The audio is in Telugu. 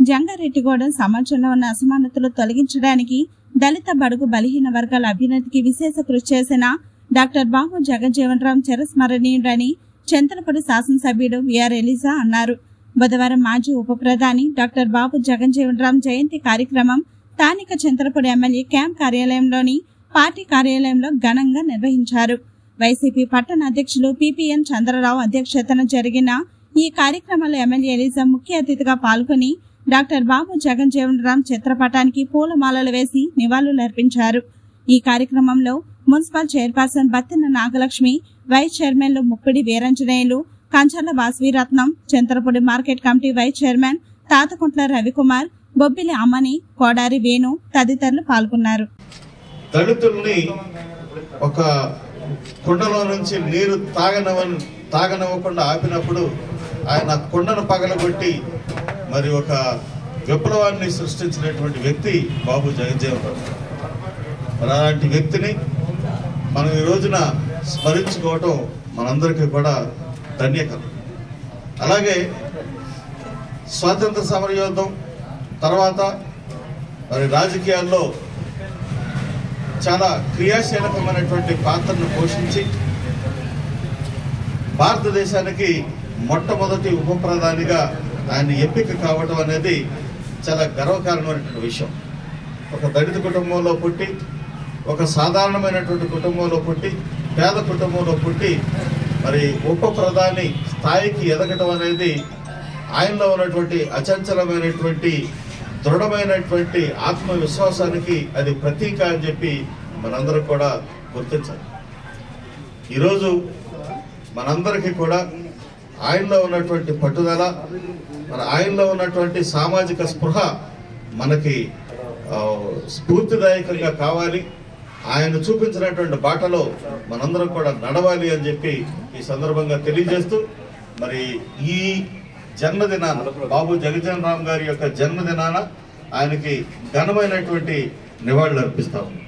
జంగారెడ్డిగూడెం సమాజంలో ఉన్న అసమానతలు తొలగించడానికి దళిత బడుగు బలహీన వర్గాల అభ్యున్నతికి విశేష కృషి చేసిన డాక్టర్ బాబు జగజ్జీవన్ రామ్ చిరస్మరణీయుడని చింతలపూడి శాసనసభ్యుడు విఆర్ ఎలిజా అన్నారు బుధవారం మాజీ ఉప ప్రధాని డాక్టర్ బాబు జగజ్జీవన్ రామ్ జయంతి కార్యక్రమం స్థానిక చింతలపూడి ఎమ్మెల్యే క్యాంప్ కార్యాలయంలోని పార్టీ కార్యాలయంలో ఘనంగా నిర్వహించారు వైసీపీ పట్టణ అధ్యక్షులు పిపిఎన్ చంద్రరావు అధ్యక్షతన జరిగిన ఈ కార్యక్రమంలో ఎమ్మెల్యే ఎలిజా ముఖ్య అతిథిగా పాల్గొని డాక్టర్ బాబు జగజ్జీవన్ రామ్ చిత్రపటానికి పూలమాలలు వేసి నివాళులర్పించారు ఈ కార్యక్రమంలో municipal chairperson Battina Nagalakshmi vice చైర్మన్లు Muppidi Veeranjaneyulu Kancharla Vasavirathnam Chintalapudi market committee vice chairman Tatakuntla Ravikumar Bobbili Ammani Kodari Venu తదితరులు పాల్గొన్నారు దళితుల్ని ఒక కుండలో నుంచి నీరు తాగనవ తాగనివ్వకుండా ఆపినప్పుడు ఆయన కుండను పగలగొట్టి మరి ఒక విప్లవాన్ని సృష్టించినటువంటి వ్యక్తి బాబు జగజ్జీవన్ రావు మరి అలాంటి వ్యక్తిని మనం ఈ రోజున స్మరించుకోవటం మనందరికీ కూడా ధన్యకరం అలాగే స్వాతంత్ర సమరయోధం తర్వాత మరి రాజకీయాల్లో చాలా క్రియాశీలకమైనటువంటి పాత్రను పోషించి భారతదేశానికి మొట్టమొదటి ఉప ప్రధానిగా ఆయన ఎంపిక కావడం అనేది చాలా గర్వకారణమైనటువంటి విషయం ఒక దళిత కుటుంబంలో పుట్టి ఒక సాధారణమైనటువంటి కుటుంబంలో పుట్టి పేద కుటుంబంలో పుట్టి మరి ఉప ప్రధాని స్థాయికి ఎదగటం అనేది ఆయనలో ఉన్నటువంటి అచంచలమైనటువంటి దృఢమైనటువంటి ఆత్మవిశ్వాసానికి అది ప్రతీక అని చెప్పి మనందరం కూడా గుర్తించాలి ఈరోజు మనందరికీ కూడా ఆయనలో ఉన్నటువంటి పట్టుదల మన ఆయనలో ఉన్నటువంటి సామాజిక స్పృహ మనకి ఆ, స్ఫూర్తిదాయకంగా కావాలి ఆయన చూపించినటువంటి బాటలో మనందరం కూడా నడవాలి అని చెప్పి ఈ సందర్భంగా తెలియజేస్తూ మరి ఈ జన్మదినాన బాబు జగజన్ రామ్ గారి యొక్క జన్మదినాన ఆయనకి ఘనమైనటువంటి నివాళులు అర్పిస్తా ఉన్నాం